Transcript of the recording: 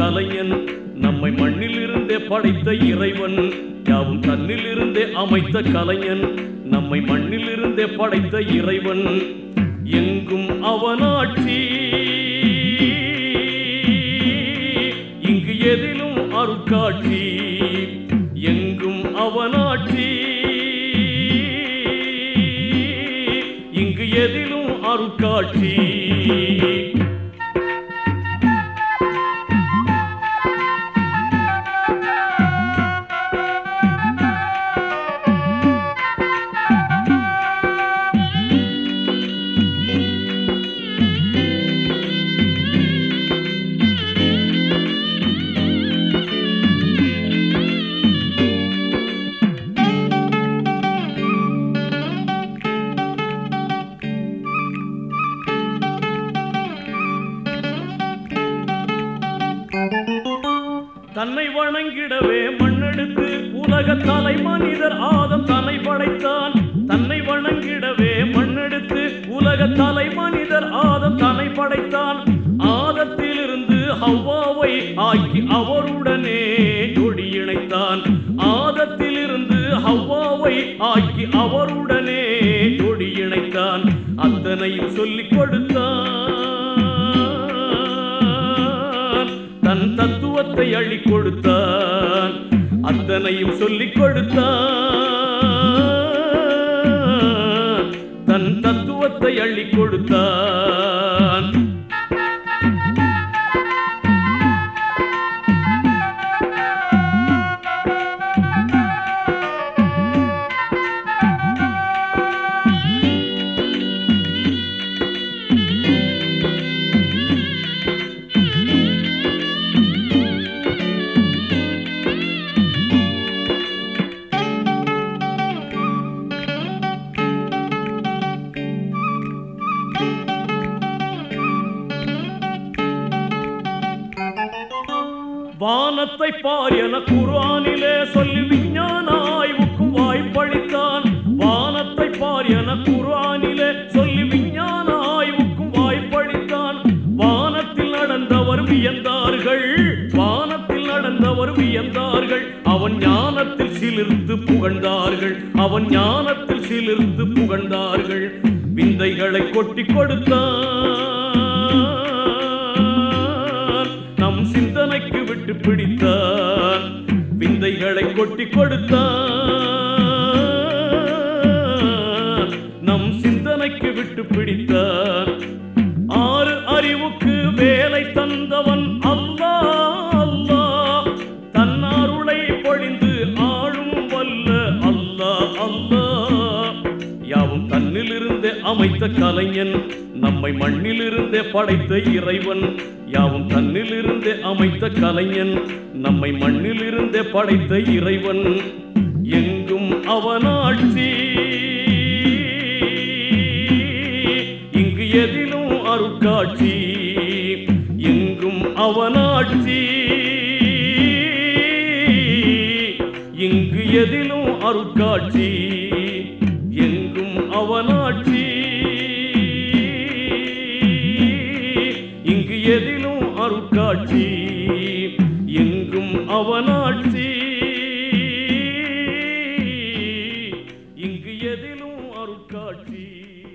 கலைஞன் நம்மை மண்ணில் இருந்தே படைத்த இறைவன் யாவும் தன்னில் இருந்தே அமைத்த கலைஞன் நம்மை மண்ணில் இருந்தே படைத்த இறைவன் எங்கும் அவனாட்சி இங்கு எதிலும் அருட்காட்சி எங்கும் அவனாட்சி இங்கு எதிலும் அருட்காட்சி தன்னை வணங்கிடவே மண்ணெடுத்து உலக தலை மனிதர் ஆதம் தன்னை படைத்தான் தன்னை வணங்கிடவே மண்ணெடுத்து உலக தலை மனிதர் ஆதம் தன்னை படைத்தான் ஆதத்திலிருந்து ஹவ்வாவை ஆக்கி அவருடனே ஜோடி இணைத்தான் ஆதத்திலிருந்து ஹவ்வாவை ஆக்கி அவருடனே ஜோடி இணைத்தான் அத்தனையும் சொல்லிக் கொடுத்தான் தன் தத்துவத்தை அள்ளி கொடுத்தான் அத்தனையும் சொல்லிக் கொடுத்தான் தன் தத்துவத்தை அள்ளி கொடுத்தான் வானத்தை பார் என குர்ஆனிலே சொல்லி விஞ்ஞான ஆய்வுக்கும் வாய்ப்பளித்தான் வானத்தை பார் என குர்ஆனிலே சொல்லி விஞ்ஞான ஆய்வுக்கும் வாய்ப்பளித்தான் வானத்தில் நடந்தவர் வியந்தார்கள் வானத்தில் நடந்தவர் வியந்தார்கள் அவன் ஞானத்தில் சிலிர்த்து புகழ்ந்தார்கள் அவன் ஞானத்தில் சிலிர்த்து புகழ்ந்தார்கள் விந்தைகளை கொட்டி கொடுத்தான் நம் சிந்தனைக்கு விட்டு பிடித்தான் விந்தைகளை கொட்டி கொடுத்தான் நம் சிந்தனைக்கு விட்டு பிடித்தான் ஆறு அறிவுக்கு வேலை தந்தவன் அல்லாஹ் அல்லாஹ் தன்னாருளை பொழிந்து ஆளும் வல்ல அல்லாஹ் அல்லாஹ் யாவும் தன்னிலிருந்தே அமைத்த கலைஞன் நம்மை மண்ணிலிருந்தே படைத்த இறைவன் யாவும் தன்னிலிருந்தே அமைத்த கலைஞன் நம்மை மண்ணிலிருந்தே படைத்த இறைவன் எங்கும் அவனாட்சி இங்கு எதிலும் அருட்காட்சி எங்கும் அவனாட்சி இங்கு எதிலும் அருட்காட்சி எங்கும் அவனாட்சி இங்கு எதிலும் அருட்காட்சி எங்கும் அவனாட்சி இங்கு எதிலும் அருட்காட்சி